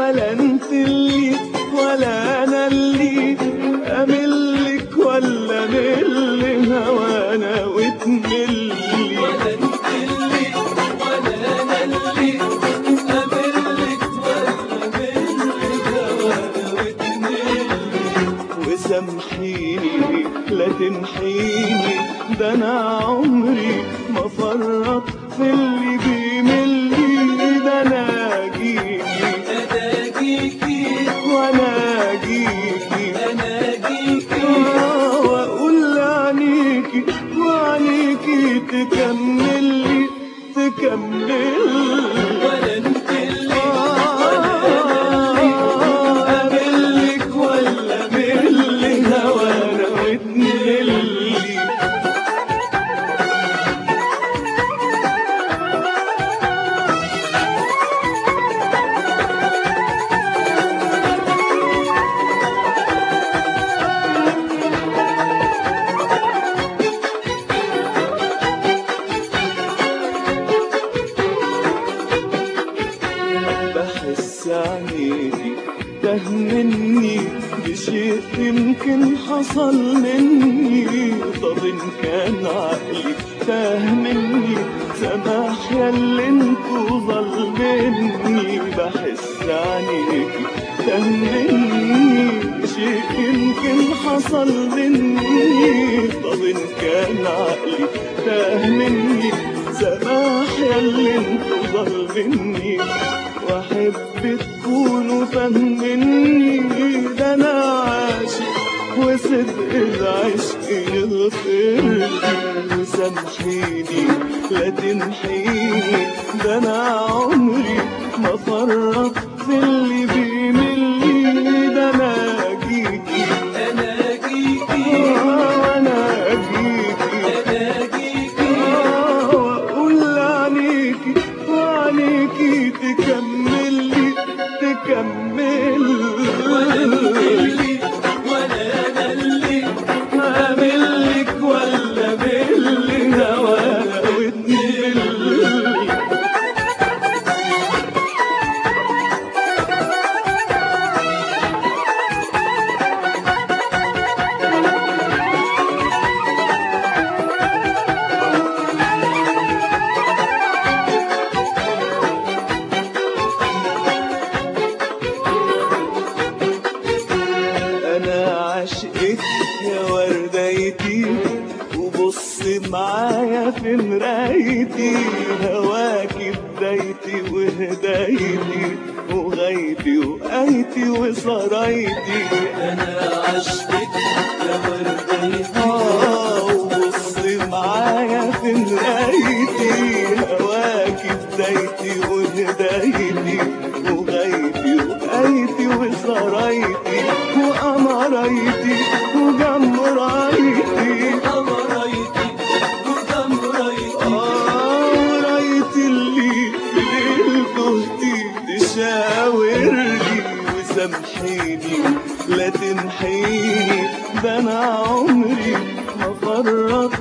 ولا انت اللي ولا انا اللي املك ولا مل هوانا وتملي ولا انت اللي ولا انا اللي املك ولا منك هوانا وتملي وسامحيني لا تمحيني ده انا عمري ما فرط في اللي بيملي ده انا جيكي اناجيكي وانا جيكي اناجيكي واقول لعنيكي وعنيكي تكملي تكملي ولا انت اللي ولا انا اللي قابلك ولا باللي هوانا وتنلي بحس عينيكي ده مني بشيء يمكن حصل مني طب ان كان عقلي تاه مني سماح يا اللي انتوا ظلمني بحس عينيكي ده مني شيء يمكن حصل مني طب ان كان عقلي تاه مني سماح يا اللي انتوا ظلمني واحب تكونوا فاهميني ده انا عاشق وصدق العشق يغفرلي وسامحيني لا تمحيني ده انا عمري ما فرط في اللي بيملي ده انا جيكي اناجيكي وانا جيكي اناجيكي واقول لعنيكي وعنيكي تكملي تكملي ولا انت اللي ولا انا اللي املك ولا باللي هوانا وتملي انا عشقك يا ورديتي وبص معايا في مرايتي هواكي بدايتي وهدايتي وغايتي وقايتي وسرايتي انا عشقك يا ورديتي آه وبص معايا في مرايتي هواكي بدايتي وهدايتي وغايتي وقايتي وسرايتي وقمرايتي وجمرايتي قمريتي وقمريتي آه ورايتي اللي في ليل تهتي تشاورلي وسامحيني لا تمحيني ده انا عمري ما فرط